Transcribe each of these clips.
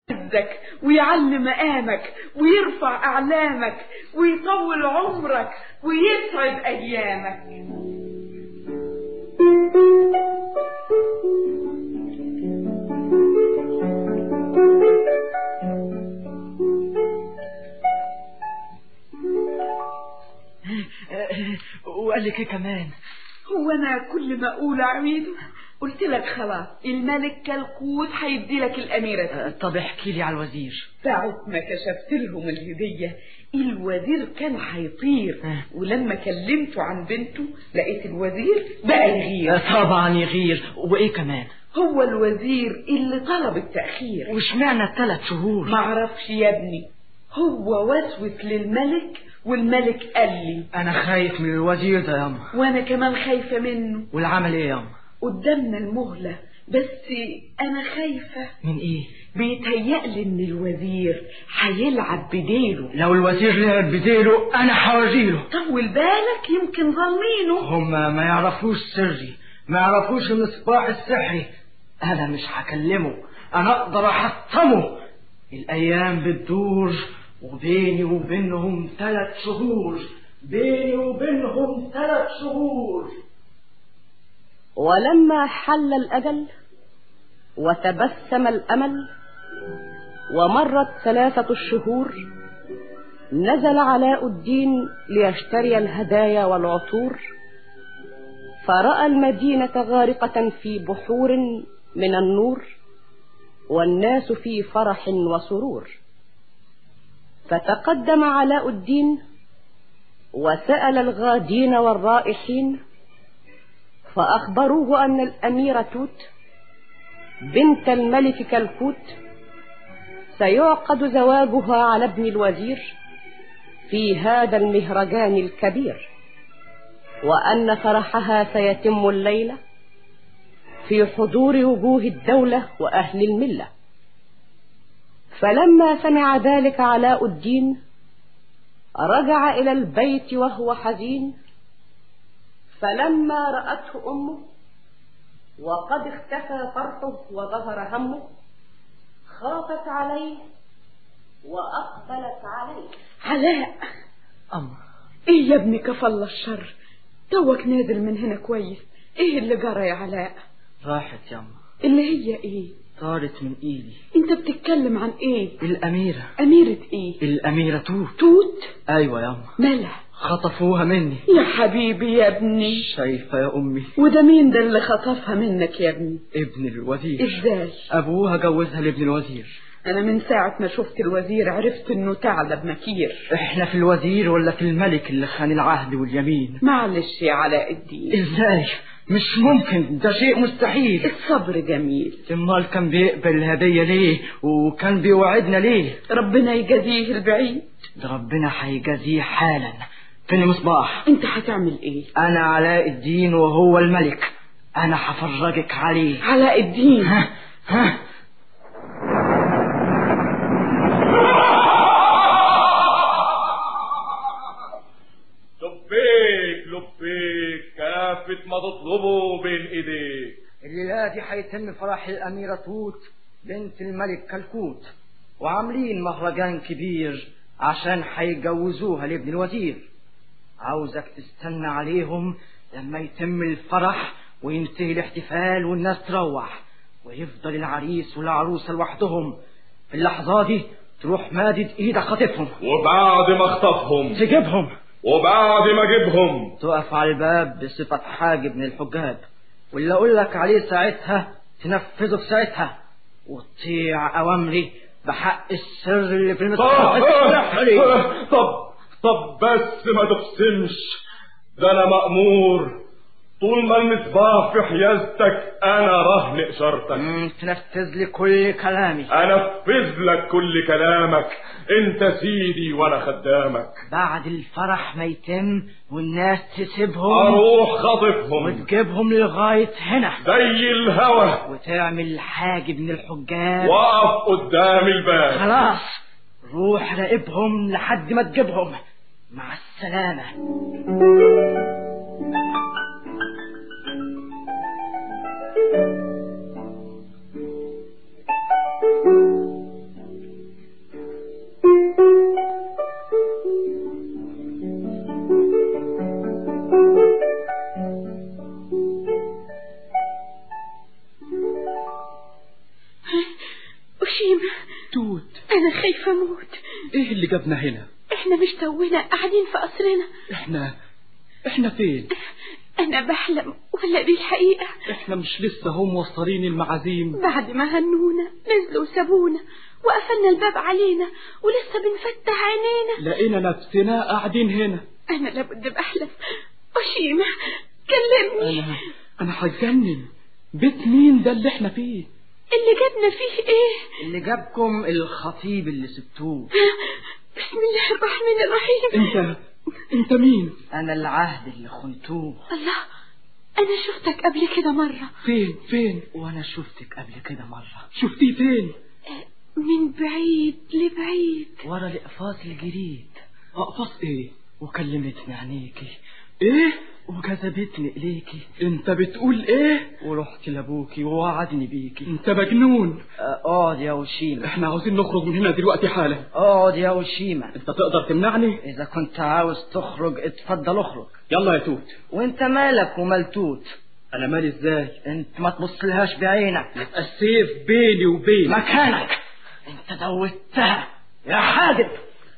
يعزك ويعلي مقامك ويرفع أعلامك ويطول عمرك ويسعد أيامك وقال لك ايه كمان هو أنا كل ما أقول أعيده قلت لك خلاص الملك كالكوت هيدي لك الأميرة آه، طب احكي لي على الوزير ساعة ما كشفت لهم الهدية الوزير كان هيطير آه. ولما كلمته عن بنته لقيت الوزير بقى يغير آه، طبعا يغير وايه كمان هو الوزير اللي طلب التأخير واشمعنى الثلاث شهور معرفش يا ابني هو وسوس للملك والملك قال لي انا خايف من الوزير ده ياما وانا كمان خايفة منه والعمل ايه ياما قدامنا المهلة بس انا خايفة من ايه بيتهيألي ان الوزير هيلعب بديله لو الوزير لعب بديله انا هوريله طول بالك يمكن ظالمينه هما ما يعرفوش سري ما يعرفوش المصباح السحري انا مش هكلمه انا اقدر احطمه الايام بتدور وبيني وبينهم ثلاث شهور بيني وبينهم ثلاث شهور ولما حل الأجل وتبسم الأمل ومرت ثلاثة الشهور نزل علاء الدين ليشتري الهدايا والعطور فرأى المدينة غارقة في بحور من النور والناس في فرح وسرور فتقدم علاء الدين وسأل الغادين والرائحين فأخبروه أن الأميرة توت بنت الملك كالكوت سيعقد زواجها على ابن الوزير في هذا المهرجان الكبير وأن فرحها سيتم الليلة في حضور وجوه الدولة وأهل الملة فلما سمع ذلك علاء الدين رجع إلى البيت وهو حزين فلما رأته أمه وقد اختفى فرحه وظهر همه خافت عليه وأقبلت عليه علاء أما ايه يا ابني كفى الله الشر توك نازل من هنا كويس ايه اللي جرى يا علاء راحت ياما اللي هي ايه طارت من ايدي انت بتتكلم عن ايه الأميرة اميرة ايه الأميرة توت توت أيوة ياما مالها خطفوها مني يا حبيبي يا ابني شايفة يا أمي وده مين ده اللي خطفها منك يا ابني ابن الوزير ازاي أبوها جوزها لابن الوزير انا من ساعة ما شفت الوزير عرفت انه ثعلب مكير احنا في الوزير ولا في الملك اللي خان العهد واليمين معلش يا علاء الدين ازاي مش ممكن ده شيء مستحيل الصبر جميل امال كان بيقبل الهدية ليه وكان بيوعدنا ليه ربنا يجازيه البعيد ده ربنا هيجازيه حالا فين المصباح انت هتعمل ايه انا علاء الدين وهو الملك انا هفرجك عليه علاء الدين ها ها لبيك لبيك كافة ما تطلبه بين ايديك الليلة دي هيتم فرح الأميرة توت بنت الملك كلكوت وعاملين مهرجان كبير عشان هيجوزوها لابن الوزير عاوزك تستنى عليهم لما يتم الفرح وينتهي الاحتفال والناس تروح ويفضل العريس والعروسة لوحدهم في اللحظة دي تروح مادد ايدك خاطفهم وبعد ما اخطفهم تجيبهم وبعد ما اجيبهم تقف على الباب بصفة حاجب من الحجاب واللي اقول لك عليه ساعتها تنفذه في ساعتها وتطيع اوامري بحق السر اللي في المصباح السحري طب طب بس ما تقسمش ده انا مأمور طول ما المصباح في حيازتك انا رهن اشارتك مم، تنفذ لي كل كلامي انفذ لك كل كلامك انت سيدي وانا خدامك بعد الفرح ما يتم والناس تسيبهم اروح خاطفهم وتجيبهم لغاية هنا زي الهوى وتعمل حاجب من الحجاب واقف قدام الباب خلاص روح راقبهم لحد ما تجيبهم مع السلامة أشيمة توت أنا خايفة أموت ايه اللي جابنا هنا إحنا مش تونا قاعدين في قصرنا احنا احنا فين أنا بحلم ولا دي الحقيقة احنا مش لسه هم موصلين المعازيم بعد ما هنونا نزلوا وسابونا وقفلنا الباب علينا ولسه بنفتح عينينا لقينا نفسنا قاعدين هنا أنا لابد بحلم أشيمة كلمني انا انا هتجنن بيت مين ده اللي احنا فيه اللي جابنا فيه إيه اللي جابكم الخطيب اللي سبتوه بسم الله الرحمن الرحيم انت انت مين انا العهد اللي خنتوه الله أنا شفتك قبل كده مرة فين فين وانا شفتك قبل كده مرة شفتيه فين من بعيد لبعيد ورا الاقفاص الجريد اقفص ايه وكلمتني عينيكي ايه وجذبتني اليكي انت بتقول ايه ورحت لابوكي ووعدني بيكي انت مجنون اقعد يا وشيمة احنا عاوزين نخرج من هنا دلوقتي حالا اقعد يا وشيمة انت تقدر تمنعني اذا كنت عاوز تخرج اتفضل اخرج يلا يا توت وانت مالك وملتوت انا مالي ازاي انت ما تبصلهاش بعينك السيف بيني وبين مكانك انت دوتها يا حاجب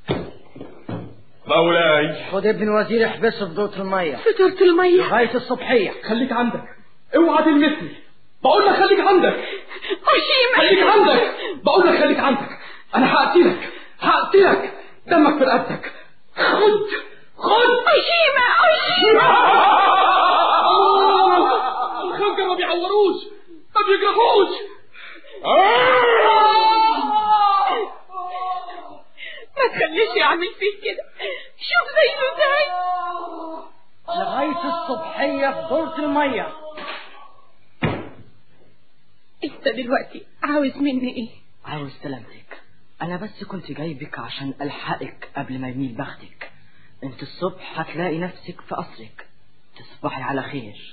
مولاي خد ابن الوزير احبسه في دورة المية في دورة المية لغاية الصبحية خليك عندك اوعى تلمسني بقول لك خليك عندك خليك أشيمة عندك بقول لك خليك عندك انا هقتلك هقتلك دمك في رقبتك خد خد أشيمة أشيمة الخنجر ما بيعوروش ما بيجرحوش ما تخليش يعمل فيه كده شوف زيه ازاي لغاية الصبحية في دورة المية انت دلوقتي عاوز مني ايه عاوز سلامتك انا بس كنت جايبك عشان الحقك قبل ما يميل بختك انت الصبح هتلاقي نفسك في قصرك تصبحي على خير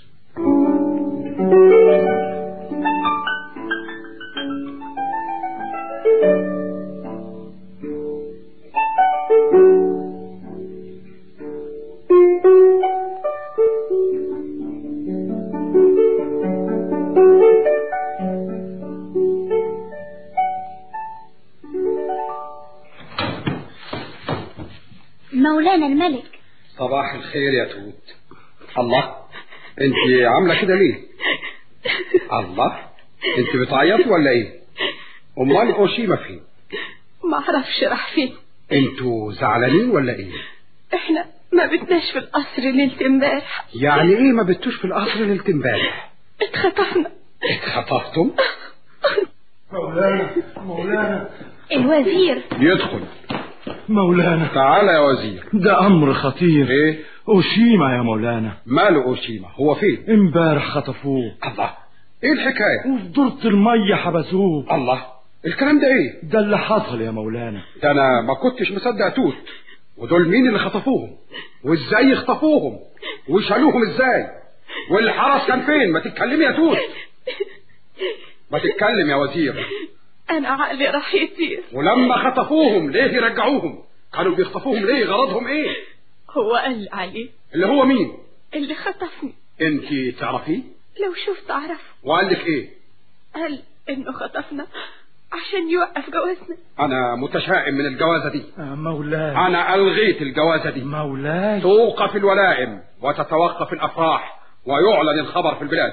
مولانا الملك صباح الخير يا توت الله انت عامله كده ليه الله انت بتعيطي ولا ايه امال اوشيما فين ما اعرفش راح فين انتوا زعلانين ولا ايه احنا ما بتناش في القصر ليلة امبارح يعني ايه ما بتوش في القصر ليله امبارح اتخطفنا اتخطفتم مولانا مولانا الوزير يدخل مولانا تعالى يا وزير ده امر خطير ايه اوشيما يا مولانا ماله اوشيما هو فين امبارح خطفوه الله ايه الحكايه وفي دورة المية حبسوه الله الكلام ده ايه ده اللي حصل يا مولانا ده انا ما كنتش مصدق توت ودول مين اللي خطفوهم وازاي خطفوهم وشالوهم ازاي والحرس كان فين ما تتكلمي يا توت ما تتكلم يا وزير انا عقلي راح يطير ولما خطفوهم ليه يرجعوهم كانوا بيخطفوهم ليه غرضهم ايه هو قال عليه اللي هو مين اللي خطفني انت تعرفيه لو شفت اعرفه وقال لك ايه قال انه خطفنا عشان يوقف جوازنا انا متشائم من الجوازه دي آه، مولاي انا الغيت الجوازه دي مولاي توقف الولائم وتتوقف الافراح ويعلن الخبر في البلاد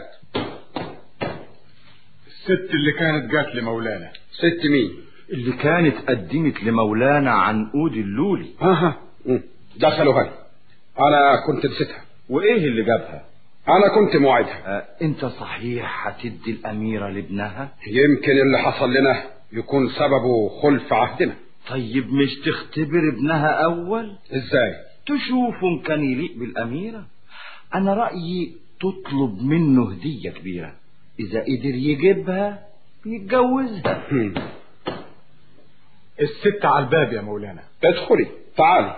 الست اللي كانت جات لمولانا ست مين اللي كانت قدمت لمولانا عنقود اللولي اها مم. دخلوا هاي انا كنت نسيتها وايه اللي جابها انا كنت موعدها آه انت صحيح هتدي الاميرة لابنها يمكن اللي حصل لنا يكون سببه خلف عهدنا طيب مش تختبر ابنها اول ازاي تشوف ان كان يليق بالاميرة انا رأيي تطلب منه هدية كبيرة اذا قدر يجيبها يتجوزها هم. الست على الباب يا مولانا ادخلي تعالي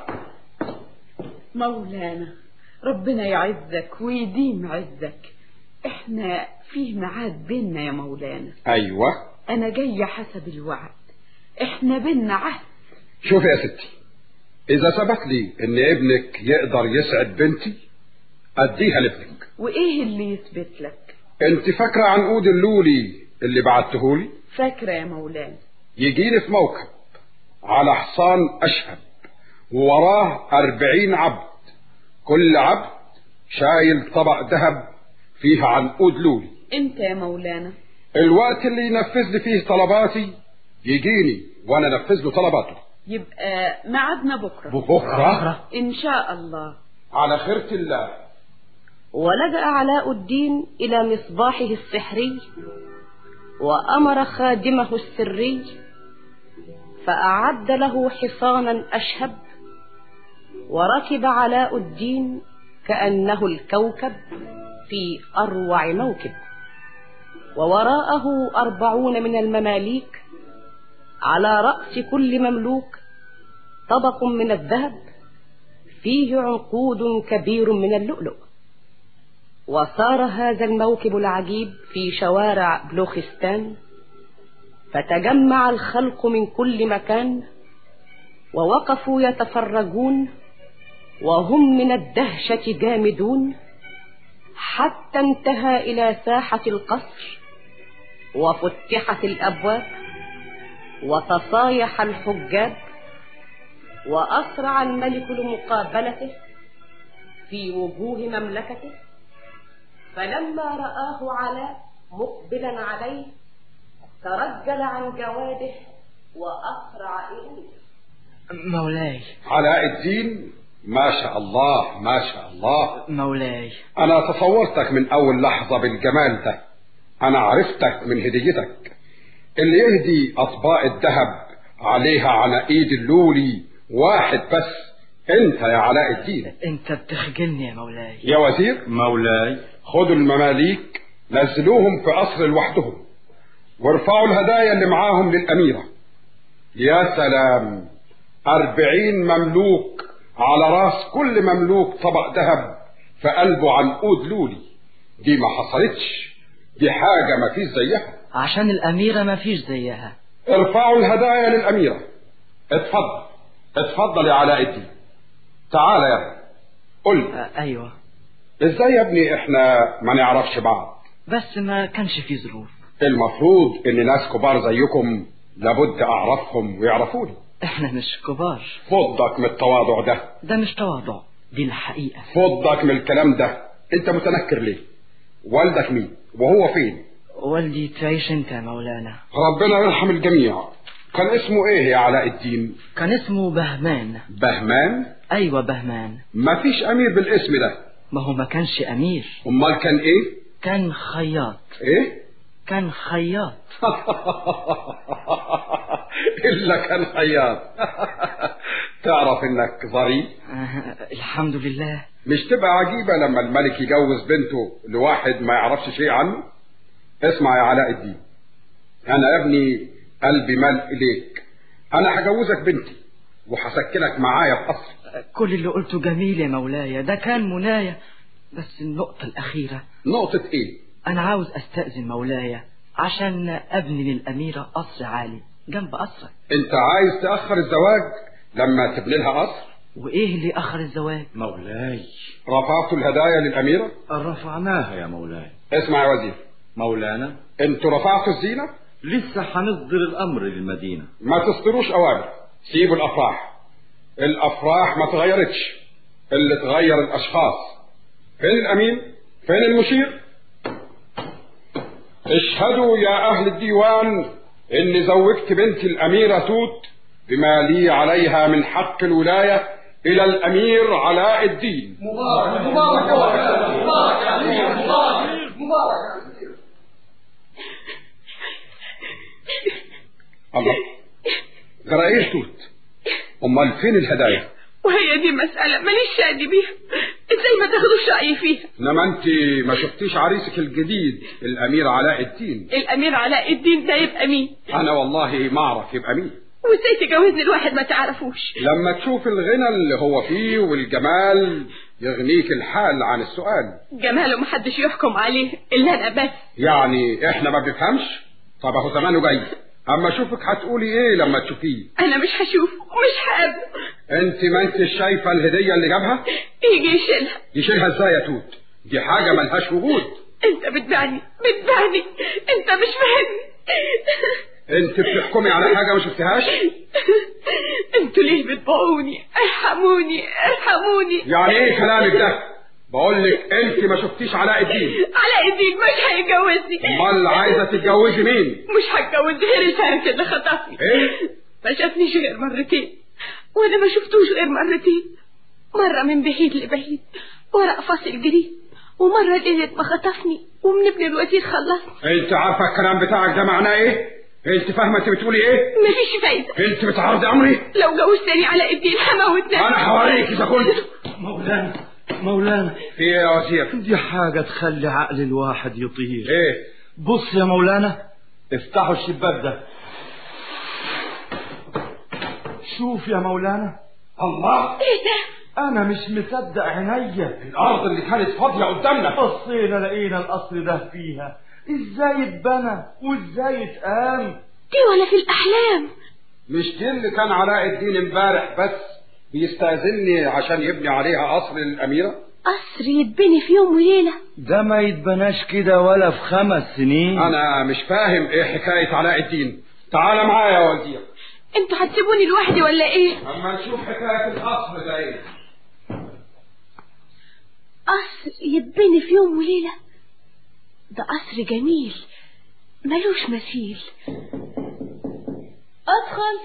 مولانا ربنا يعزك ويديم عزك احنا فيه ميعاد بينا يا مولانا ايوه انا جاية حسب الوعد احنا بينا عهد شوفي يا ستي اذا ثبت لي ان ابنك يقدر يسعد بنتي اديها لابنك وايه اللي يثبت لك انت فاكره عنقود اللولي اللي بعتهولي فاكرة يا مولانا يجيني في موكب على حصان أشهب ووراه أربعين عبد كل عبد شايل طبق ذهب فيه عنقود لولي انت يا مولانا الوقت اللي ينفذ لي فيه طلباتي يجيني وانا انفذ له طلباته يبقى ميعادنا بكرة بكره ان شاء الله على خيرة الله ولجأ علاء الدين إلى مصباحه السحري وأمر خادمه السري فأعد له حصانا أشهب وركب علاء الدين كأنه الكوكب في أروع موكب ووراءه أربعون من المماليك على رأس كل مملوك طبق من الذهب فيه عنقود كبير من اللؤلؤ وصار هذا الموكب العجيب في شوارع بلوخستان فتجمع الخلق من كل مكان ووقفوا يتفرجون وهم من الدهشة جامدون حتى انتهى إلى ساحة القصر وفتحت الأبواب وتصايح الحجاب وأسرع الملك لمقابلته في وجوه مملكته فلما رآه علاء مقبلا عليه ترجل عن جواده وأسرع إليه مولاي علاء الدين ما شاء الله ما شاء الله مولاي انا تصورتك من اول لحظة بالجمال ده انا عرفتك من هديتك اللي يهدي اطباق الذهب عليها عناقيد اللولي واحد بس انت يا علاء الدين انت بتخجلني يا مولاي يا وزير مولاي خدوا المماليك نزلوهم في قصر لوحدهم وارفعوا الهدايا اللي معاهم للأميرة يا سلام أربعين مملوك على راس كل مملوك طبق ذهب في قلبه عنقود لولي دي ما حصلتش دي حاجة ما فيش زيها عشان الأميرة ما فيش زيها ارفعوا الهدايا للأميرة اتفضل اتفضل يا علاء الدين تعال يا ابني قل لي آه أيوة ازاي يا ابني احنا ما نعرفش بعض بس ما كانش في ظروف المفروض ان ناس كبار زيكم لابد اعرفهم ويعرفوني احنا مش كبار فضك من التواضع ده ده مش تواضع دي الحقيقة فضك من الكلام ده انت متنكر ليه والدك مين وهو فين والدي تعيش انت يا مولانا ربنا يرحم الجميع كان اسمه ايه يا علاء الدين كان اسمه بهمان بهمان ايوه بهمان ما فيش امير بالاسم ده ما هو ما كانش امير امال كان ايه كان خياط ايه كان خياط الا كان خياط تعرف انك ظريف آه الحمد لله مش تبقى عجيبة لما الملك يجوز بنته لواحد ما يعرفش شيء عنه اسمع يا علاء الدين انا يا ابني قلبي مال اليك انا هجوزك بنتي وهسكنك معايا في قصر كل اللي قلته جميل يا مولاي ده كان منايا بس النقطة الأخيرة نقطة ايه أنا عاوز أستأذن مولاي عشان أبني للأميرة قصر عالي جنب قصرك انت عايز تأخر الزواج لما تبني لها قصر وإيه اللي أخر الزواج مولاي رفعت الهدايا للأميرة رفعناها يا مولاي اسمع يا وزير مولانا انتوا رفعتوا الزينة لسه هنصدر الأمر للمدينة ما تصدروش أوامر سيبوا الأفراح الأفراح ما تغيرتش اللي تغير الأشخاص فين الأمين فين المشير اشهدوا يا أهل الديوان إني زوجت بنتي الأميرة توت بما لي عليها من حق الولاية إلى الأمير علاء الدين مبارك مبارك مبارك يا أمير مبارك مبارك الله غرائير توت أمال فين الهدايا وهي دي مسألة ماليش شأن بيها ازاي ما تاخدوش رأيي فيها انما انت ما شفتيش عريسك الجديد الامير علاء الدين الأمير علاء الدين ده يبقى مين انا والله ما اعرف يبقى مين وازاي تجوزني الواحد ما تعرفوش لما تشوف الغنى اللي هو فيه والجمال يغنيك الحال عن السؤال جماله محدش يحكم عليه إلا أنا بس يعني احنا ما بنفهمش طب اهو زمانه جاي اما اشوفك هتقولي ايه لما تشوفيه أنا مش هشوف ومش هقابله انت ما انت شايفه الهديه اللي جابها يجي يشيلها يشيلها ازاي يا توت دي حاجه ملهاش وجود انت بتبعني بتبعني انت مش فاهمني انت بتحكمي على حاجه ما شفتهاش انتوا ليه بتبيعوني ارحموني ارحموني يعني ايه كلامك ده بقول لك انت ما شفتيش علاء الدين علاء الدين مش هيجوزني امال عايزه تتجوزي مين مش هتجوز غير الفارس اللي خطفني ايه ما شافنيش غير مرتين وانا ما شفتوش غير مرتين مرة من بعيد لبعيد ورق فصل جريد ومرة ليلة ما خطفني ومن ابن الوزير خلصني انت عارفه الكلام بتاعك ده معناه ايه انت فاهمه انت بتقولي ايه مفيش فايدة انت بتعرضي امري لو جوزتني علاء الدين هموت نفسي انا هوريك اذا كنت مولانا مولانا في ايه يا وزير دي حاجة تخلي عقل الواحد يطير ايه بص يا مولانا افتحوا الشباك ده شوف يا مولانا الله ايه ده انا مش مصدق عينيا الارض اللي كانت فاضيه قدامنا بصينا لقينا القصر ده فيها ازاي اتبنى وازاي اتقام دي ولا في الأحلام مش دي اللي كان علاء الدين امبارح بس بيستأذني عشان يبني عليها قصر الأميرة قصر يتبني في يوم وليلة ده ما يتبناش كده ولا في خمس سنين أنا مش فاهم إيه حكاية علاء الدين تعال معايا يا وزير انتوا هتسيبوني لوحدي ولا ايه أما نشوف حكاية القصر ده إيه قصر يتبني في يوم وليلة ده قصر جميل ملوش مثيل ادخل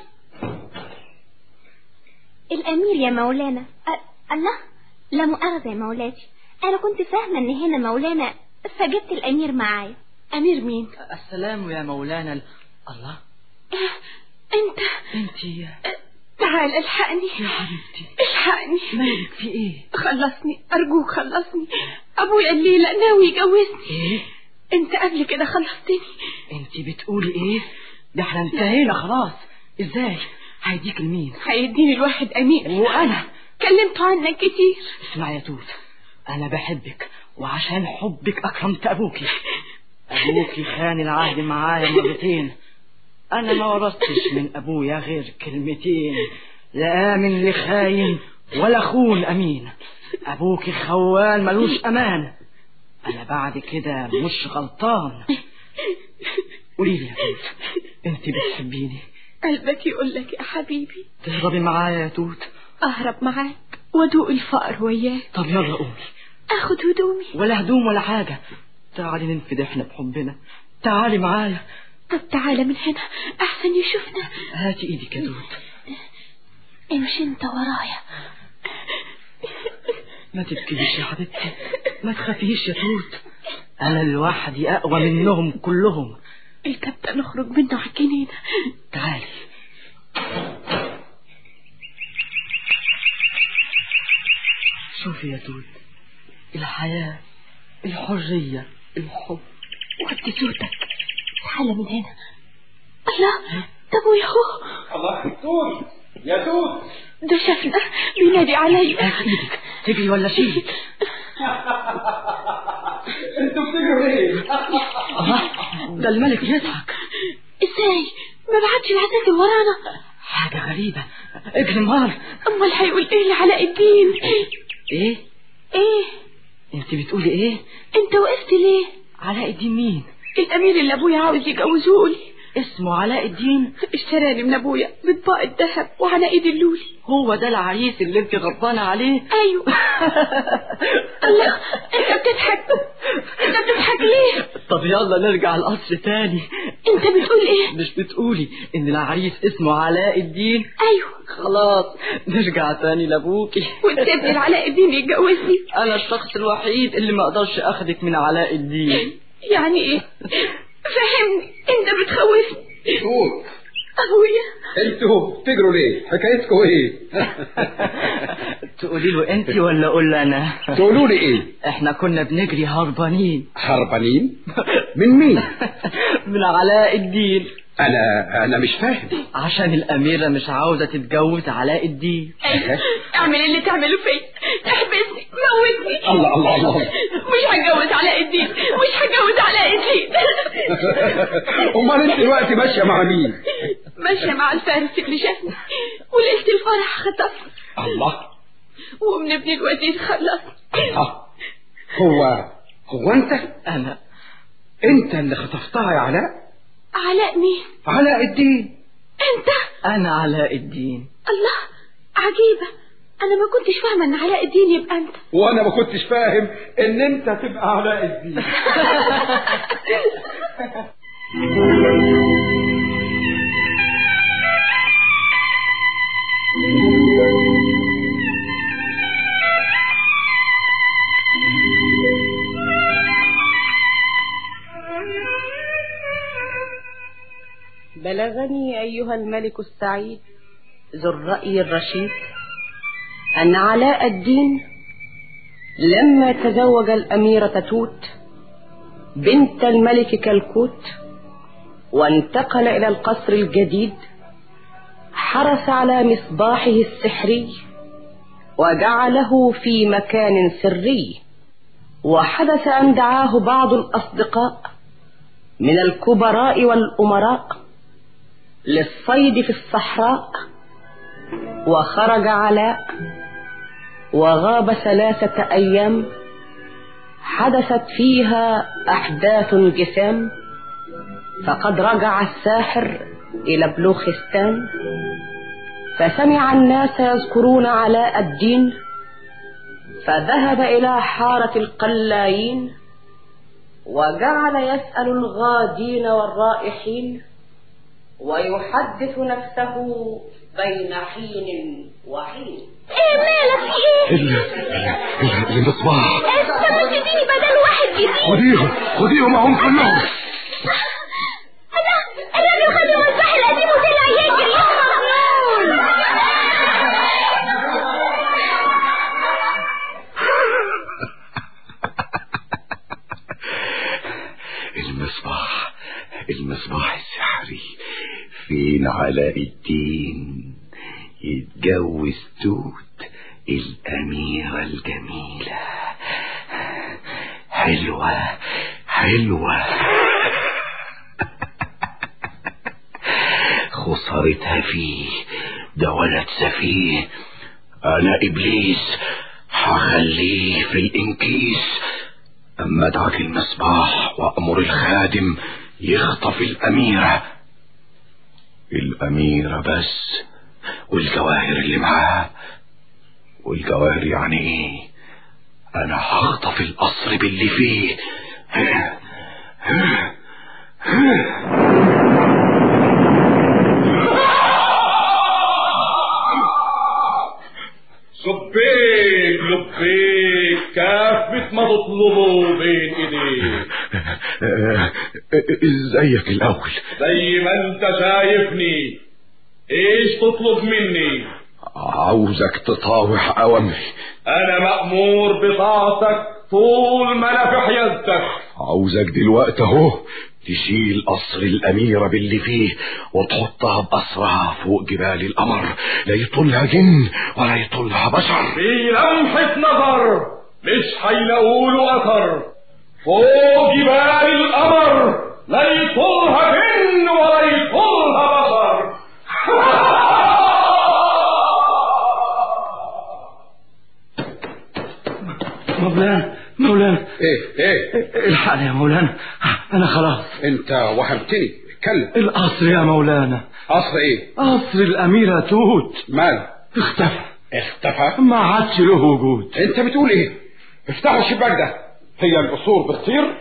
الأمير يا مولانا أ- الله لا مؤاخذة يا مولاتي أنا كنت فاهمة إن هنا مولانا فجبت الأمير معايا امير مين السلام يا مولانا ال- الله انت انت تعال الحقني يا حبيبتي الحقني مالك في ايه خلصني ارجوك خلصني ابويا الليلة ناوي يجوزني ايه انت قبل كده خلصتني انت بتقولي ايه ده احنا انتهينا خلاص ازاي هيديك لمين هيديني الواحد امير وانا كلمت عنك كتير اسمع يا توت انا بحبك وعشان حبك اكرمت ابوكي ابوكي خان العهد معايا مرتين انا ما ورثتش من ابويا غير كلمتين لا امن لخاين ولا خون امين ابوكي خوان ملوش امان انا بعد كده مش غلطان قولي لي يا توت انت بتحبيني قلبك يقول لك يا حبيبي تهربي معايا يا توت اهرب معاك وادوق الفقر وياك طب يلا قومي اخد هدومي ولا هدوم ولا حاجة تعالي ننفد احنا بحبنا تعالي معايا طب تعالى من هنا احسن يشوفنا هاتي ايدك يا توت امشي انت ورايا ما تبكيش يا حبيبتي ما تخافيش يا توت انا لوحدي اقوى منهم كلهم الكابتن نخرج منه على الجنينة تعالي شوفي يا توت الحياة الحرية الحب وطي صوتك تعالى من هنا الله ده ابويا اهو الله توت يا توت ده شافنا بينادي عليا هاتي ايدك تجري ولا شيء انتوا بتجروا ليه؟ الله ده الملك بيضحك ازاي ما بعتش العساكر ورانا حاجة غريبة اجري مار امال هيقول ايه لعلاء الدين ايه ايه انت بتقولي ايه انت وقفت ليه علاء الدين مين الامير اللي ابويا عاوز يجوزه لي اسمه علاء الدين اشتراني من ابويا بطباق الذهب وعلى ايد اللولي هو ده العريس اللي انت غضبانة عليه ايوه الله انت بتضحك انت بتضحك ليه طب يلا نرجع القصر تاني انت بتقول ايه مش بتقولي ان العريس اسمه علاء الدين ايوه خلاص نرجع تاني لابوكي وتسيبني لعلاء الدين يتجوزني انا الشخص الوحيد اللي ما اقدرش اخدك من علاء الدين يعني ايه فهمني انت بتخوفني توت ابويا انتوا بتجروا ليه؟ حكايتكم ايه؟ تقولي له انت ولا اقول له انا تقولوا لي ايه؟ احنا كنا بنجري هربانين هربانين؟ من مين؟ من علاء الدين انا انا مش فاهم عشان الأميرة مش عاوزة تتجوز علاء الدين ايوه اعمل اللي تعمله فيا احبسني موتني الله الله الله مش هتجوز علاء الدين مش هتجوز علاء الدين امال انت دلوقتي ماشيه مع مين؟ ماشية مع الفارس اللي شافني وليلة الفرح خطفني الله ومن ابن الوزير خلصني الله هو هو انت أنا انت اللي خطفتها يا علاء علاء مين علاء الدين انت انا علاء الدين الله عجيبة انا ما كنتش فاهمة ان علاء الدين يبقى انت وانا ما كنتش فاهم ان انت تبقى علاء الدين بلغني أيها الملك السعيد ذو الرأي الرشيد أن علاء الدين لما تزوج الأميرة توت بنت الملك كلكوت وانتقل إلى القصر الجديد حرس على مصباحه السحري وجعله في مكان سري وحدث أن دعاه بعض الأصدقاء من الكبراء والأمراء للصيد في الصحراء وخرج علاء وغاب ثلاثة أيام حدثت فيها أحداث جسام فقد رجع الساحر إلى بلوخستان فسمع الناس يذكرون علاء الدين فذهب إلى حارة القلايين وجعل يسأل الغادين والرائحين ويحدث نفسه بين حين وحين ايه مالك في ايه المصباح انت مش تديني بدل واحد جديد خديهم خديهم اهم كلهم انا الراجل خد المصباح القديم وطلع يجري يا مجنون المصباح المصباح السحري فين علاء الدين يتجوز توت الأميرة الجميلة حلوة حلوة خسارتها فيه ده ولد سفيه أنا إبليس هخليه في الإنكيس أما ادعك المصباح وأمر الخادم يخطف الأميرة الأميرة بس والجواهر اللي معاه والجواهر يعني ايه انا هخطف القصر باللي فيه شبيك لبيك كافة ما تطلبه بين ايديك ازيك الاول زي ما انت شايفني ايش تطلب مني عاوزك تطاوع اوامري انا مأمور بطاعتك طول ما انا في حيازتك عاوزك دلوقتي اهو تشيل قصر الأميرة باللي فيه وتحطها بأسرها فوق جبال القمر لا يطولها جن ولا يطولها بشر في لمحة نظر مش هيلاقوله اثر فوق جبال القمر لا يطولها جن ولا يطولها بشر مولانا مولانا ايه ايه الحقني يا مولانا انا خلاص انت وهمتني اتكلم القصر يا مولانا قصر ايه قصر الأميرة توت مال اختفى اختفى ما عادش له وجود انت بتقول ايه افتحوا الشباك ده هي القصور بتطير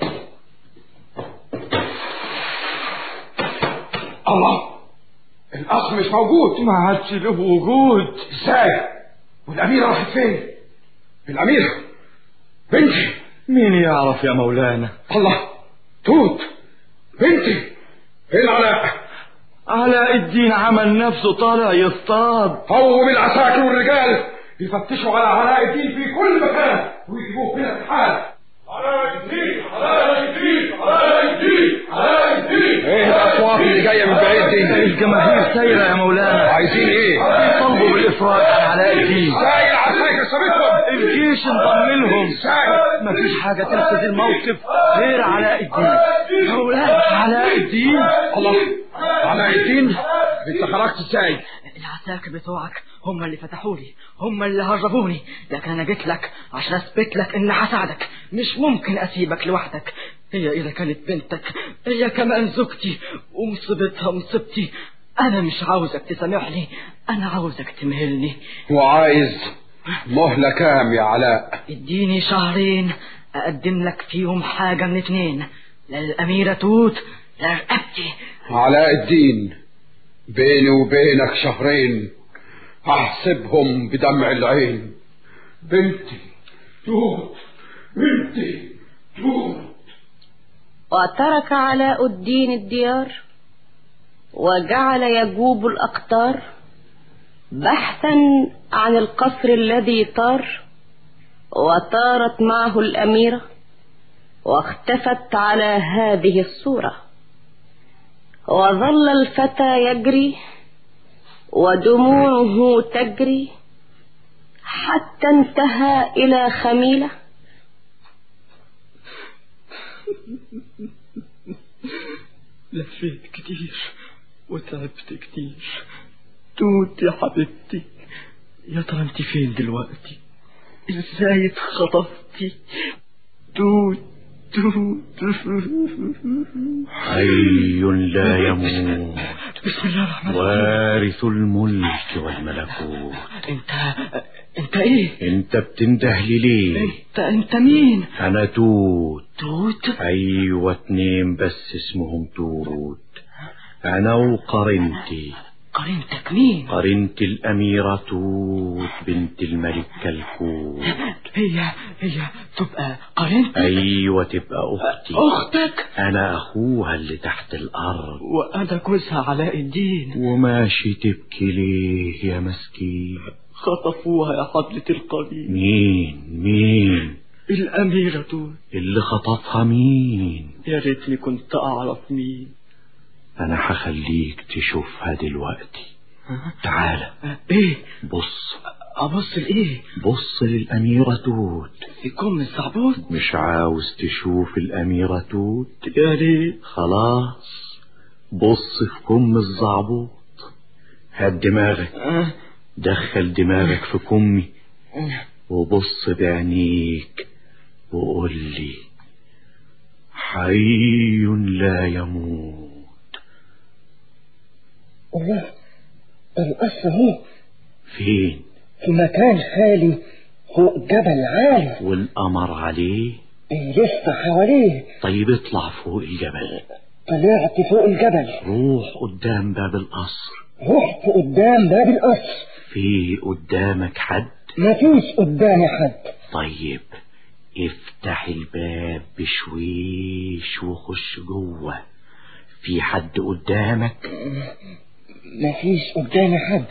الله القصر مش موجود ما عادش له وجود ازاي والاميره راحت فين الاميره بنتي مين يعرف يا مولانا الله توت بنتي فين علاء علاء الدين عمل نفسه طالع يصطاد قوم العساكر والرجال يفتشوا على علاء الدين في كل مكان ويجيبوه هنا في الحال علاء الدين علاء الدين علاء الدين علاء الدين ايه الاصوات اللي جايه من بعيد دي الجماهير سايرة يا مولانا عايزين ايه طلبوا بالإفراج عن علاء الدين ازاي العساكر سابتهم الجيش انضم لهم ازاي مفيش حاجة تنقذ الموقف غير علاء الدين مولانا علاء الدين الله علاء الدين انت خرجت ازاي العساكر بتوعك هم اللي فتحوا لي هم اللي هربوني لكن انا جيت لك عشان اثبت لك اني هساعدك مش ممكن اسيبك لوحدك هي اذا كانت بنتك هي كمان زوجتي ومصيبتها مصيبتي انا مش عاوزك تسامحني انا عاوزك تمهلني وعايز مهلة كام يا علاء اديني شهرين اقدم لك فيهم حاجة من اتنين للأميرة توت لرقبتي علاء الدين بيني وبينك شهرين احسبهم بدمع العين بنتي توت بنتي توت وترك علاء الدين الديار وجعل يجوب الأقطار بحثا عن القصر الذي طار وطارت معه الأميرة واختفت على هذه الصورة وظل الفتى يجري ودموعه تجري حتى انتهى إلى خميلة لفيت كتير وتعبت كتير توت يا حبيبتي يا ترى انت فين دلوقتي ازاي اتخطفتي توت توت حي لا يموت بسم الله الرحمن الرحيم وارث الملك والملكوت انت انت ايه انت بتنده لي ليه انت انت مين انا توت توت ايوه اتنين بس اسمهم توت انا وقرنتي قرينتك مين قرنت الاميرة توت بنت الملك كلكوت هي هي تبقى قرينتك ايوه تبقى اختي اختك انا اخوها اللي تحت الارض وانا جوزها علاء الدين وماشي تبكي ليه يا مسكين خطفوها يا حضرة القرين مين مين الأميرة توت اللي خطفها مين يا ريتني كنت أعرف مين انا هخليك تشوفها دلوقتي تعالى ايه بص ابص لايه بص للأميرة توت في كم الزعبوط مش عاوز تشوف الأميرة توت يا ريت خلاص بص في كم الزعبوط هات دماغك آه. دخل دماغك في كمي وبص بعينيك وقول لي حي لا يموت الله القصر هو فين في مكان خالي فوق جبل عالي والقمر عليه بيلف حواليه طيب اطلع فوق الجبل طلعت فوق الجبل روح قدام باب القصر رحت قدام باب القصر في قدامك حد مفيش قدامي حد طيب افتح الباب بشويش وخش جوه في حد قدامك مفيش قدامي حد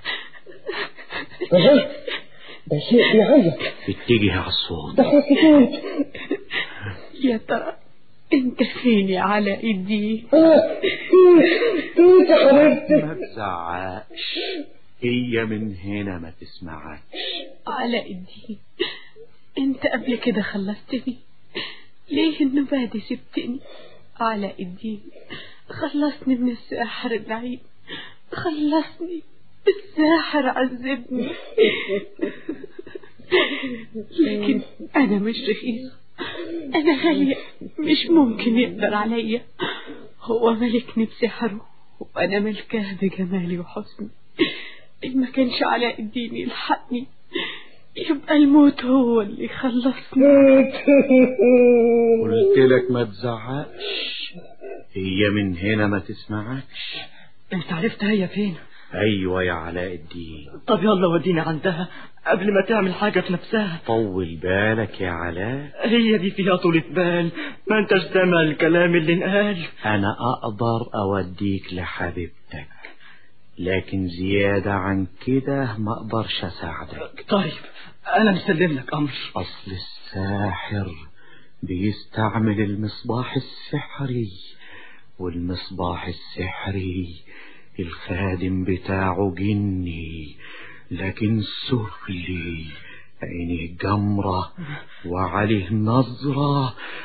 اهو ده شيء بيعيط اتجه على الصوت ده خوفي توت يا ترى انت فين يا علاء الدين اه توت توت يا حبيبتي ما تزعقش هي من هنا ما تسمعك علاء الدين انت قبل كده خلصتني ليه النباة دي سبتني علاء الدين خلصني من الساحر اللعين خلصني الساحر عذبني لكن انا مش رخيصة انا غالية مش ممكن يقدر عليا هو ملكني بسحره وانا ملكاه بجمالي وحسني إن ما كانش علاء الدين يلحقني يبقى الموت هو اللي يخلصني قلت لك ما تزعقش هي من هنا ما تسمعكش انت عرفت هي فين ايوه يا علاء الدين طب يلا ودينا عندها قبل ما تعمل حاجة في نفسها طول بالك يا علاء هي دي فيها طولة بال ما انتش سامع الكلام اللي انقال انا اقدر اوديك لحبيبتك لكن زيادة عن كده ما اقدرش اساعدك طيب انا مسلم لك امر اصل الساحر بيستعمل المصباح السحري والمصباح السحري الخادم بتاعه جني لكن سفلي عينيه جمرة وعليه نظرة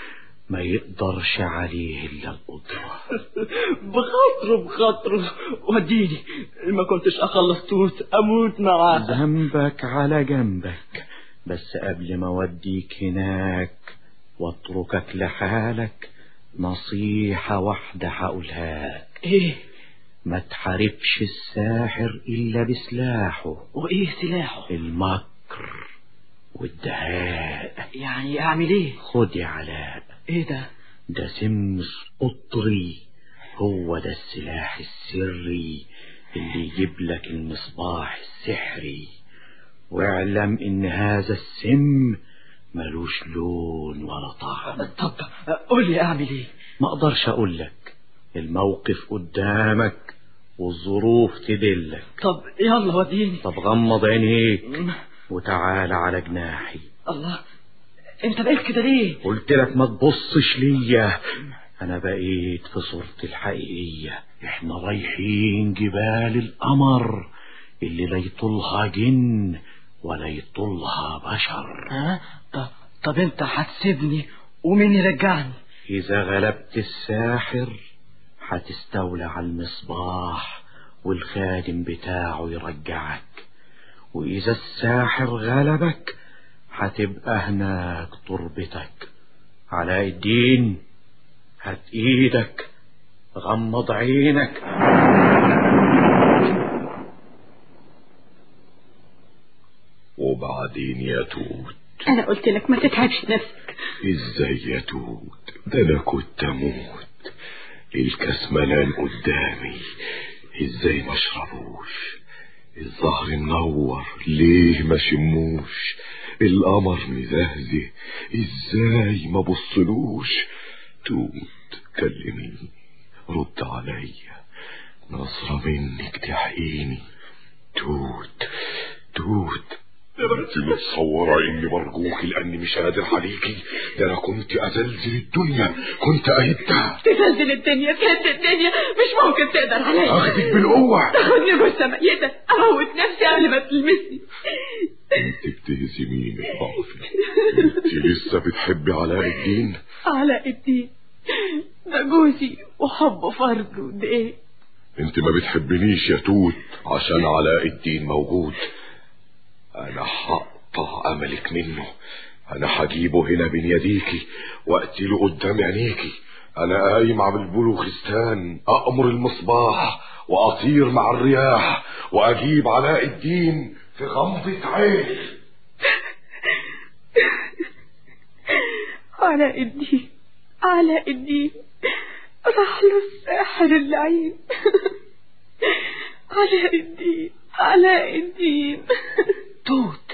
ما يقدرش عليه إلا القدرة بخاطره بخاطره وديني ما كنتش أخلص توت أموت معاه ذنبك على جنبك بس قبل ما اوديك هناك واتركك لحالك نصيحة واحدة هقولها لك إيه ما تحاربش الساحر إلا بسلاحه وإيه سلاحه المكر والدهاء يعني أعمل إيه خد يا علاء إيه ده ده سمس قطري هو ده السلاح السري اللي يجيب لك المصباح السحري واعلم ان هذا السم ملوش لون ولا طعم طب قول لي أعمل إيه ما اقدرش اقول لك الموقف قدامك والظروف تدلك طب يلا وديني طب غمض عينيك وتعال على جناحي الله انت بقيت كده ليه قلت لك ما تبصش ليا انا بقيت في صورتي الحقيقية احنا رايحين جبال القمر اللي لا يطولها جن ولا يطولها بشر ها طب, طب انت هتسيبني ومين يرجعني اذا غلبت الساحر هتستولى على المصباح والخادم بتاعه يرجعك واذا الساحر غلبك هتبقى هناك تربتك علاء الدين هات ايدك غمض عينك وبعدين يا توت أنا قلت لك ما تتعبش نفسك ازاي يا توت ده انا كنت اموت الكاس ملان قدامي ازاي ما اشربوش الظهر منور ليه ما شموش القمر مزهزه ازاي ما بصلوش توت كلميني رد عليا نظرة منك تحقيني توت توت انت متصورة اني برجوكي لاني مش قادر عليكي ده انا كنت ازلزل الدنيا كنت اهدها تزلزل الدنيا تهد الدنيا مش ممكن تقدر عليا اخدك بالقوة تاخدني جثة ميتة اموت نفسي قبل ما تلمسني انت بتهزميني ضعفي انت لسه بتحبي علاء الدين علاء الدين ده جوزي وحبه فرض ودقيق انت ما بتحبنيش يا توت عشان علاء الدين موجود انا هقطع املك منه انا هجيبه هنا بين يديكي واقتله قدام عينيكي انا قايم على البلوخستان امر المصباح واطير مع الرياح واجيب علاء الدين في غمضة عين علاء الدين علاء الدين راح له الساحر اللعين علاء الدين علاء الدين توت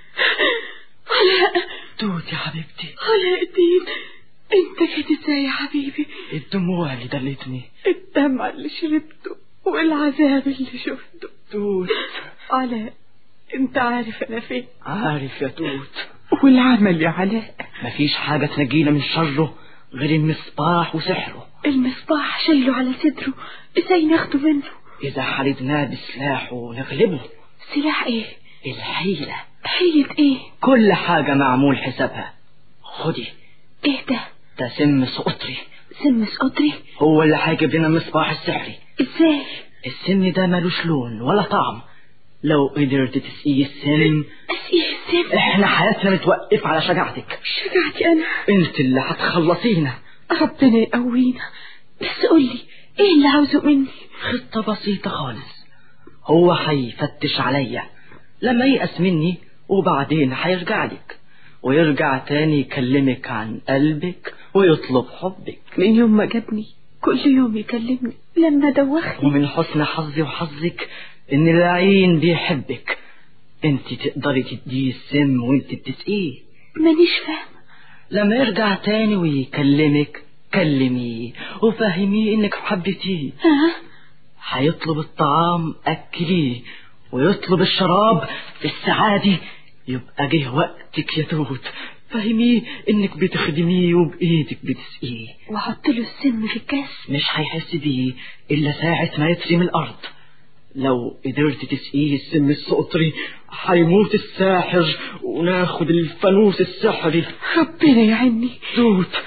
علاء توت يا حبيبتي علاء الدين انت جيت ازاي يا حبيبي الدموع اللي دلتني الدمع اللي شربته والعذاب اللي شفته توت علاء انت عارف انا فين عارف يا توت والعمل يا علاء مفيش حاجة تنجينا من شره غير المصباح وسحره المصباح شايله على صدره ازاي ناخده منه إذا حاربناه بسلاحه نغلبه سلاح ايه الحيلة حيلة ايه كل حاجة معمول حسابها خدي ايه ده ده سم سقطري سم سقطري هو اللي هيجيب لنا المصباح السحري ازاي السم ده ملوش لون ولا طعم لو قدرت تسقيه السم اسقيه السم احنا حياتنا متوقف على شجاعتك شجاعتي انا انت اللي هتخلصينا ربنا يقوينا بس قولي ايه اللي عاوزه مني خطة بسيطة خالص هو هيفتش عليا لما ييأس مني وبعدين هيرجع لك ويرجع تاني يكلمك عن قلبك ويطلب حبك من يوم ما جابني كل يوم يكلمني لما دوخني ومن حسن حظي وحظك ان العين بيحبك انت تقدري تديه السم وانت بتسقيه مانيش فاهمة لما يرجع تاني ويكلمك كلميه وفهميه انك حبيتيه ها هيطلب الطعام اكليه ويطلب الشراب في السعادة يبقى جه وقتك يا توت فهميه انك بتخدميه وبايدك بتسقيه واحط له السم في الكاس مش هيحس بيه الا ساعة ما يتري من الارض لو قدرت تسقيه السم السقطري هيموت الساحر وناخد الفانوس السحري ربنا يعيني توت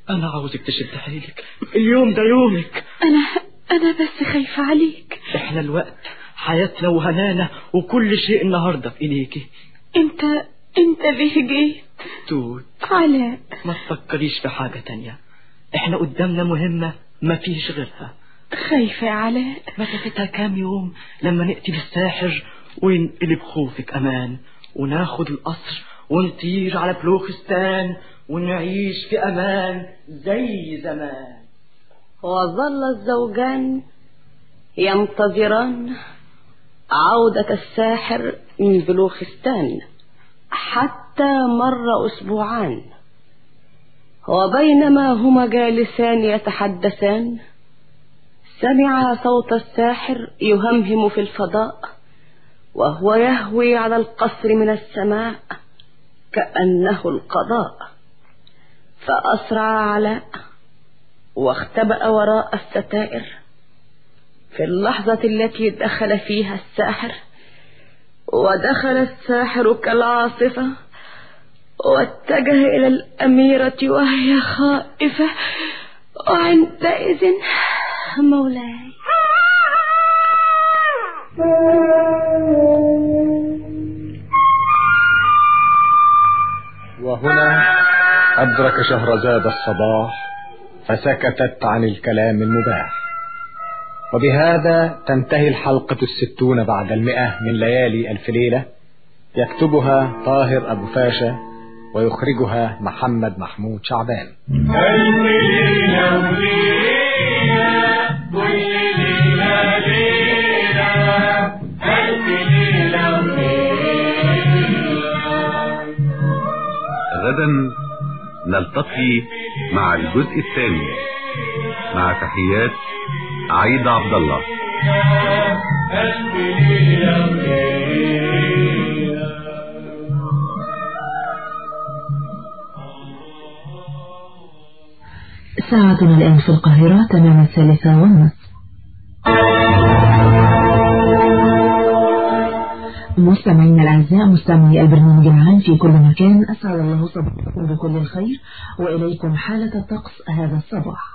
أنا عاوزك تشد حيلك اليوم ده يومك أنا أنا بس خايفة عليك إحنا الوقت حياتنا وهنانا وكل شيء النهاردة في إيديكي أنت أنت ليه جيت توت علاء ما تفكريش في حاجة تانية إحنا قدامنا مهمة ما فيش غيرها خايفة يا علاء مسافتها كام يوم لما نقتل الساحر وينقلب خوفك أمان وناخد القصر ونطير على بلوخستان ونعيش في أمان زي زمان وظل الزوجان ينتظران عودة الساحر من بلوخستان حتى مر أسبوعان وبينما هما جالسان يتحدثان سمع صوت الساحر يهمهم في الفضاء وهو يهوي على القصر من السماء كأنه القضاء فأسرع علاء واختبأ وراء الستائر في اللحظة التي دخل فيها الساحر ودخل الساحر كالعاصفة واتجه إلى الأميرة وهي خائفة وعندئذ مولاي وهنا أدرك شهرزاد الصباح فسكتت عن الكلام المباح وبهذا تنتهي الحلقة الستون بعد المئة من ليالي ألف ليلة يكتبها طاهر أبو فاشا ويخرجها محمد محمود شعبان غدا نلتقي مع الجزء الثاني مع تحيات عيد عبد الله ساعتنا الآن في القاهرة تمام الثالثة والنصف مستمعينا الأعزاء مستمعي البرنامج العام في كل مكان أسعد الله صباحكم بكل الخير وإليكم حالة الطقس هذا الصباح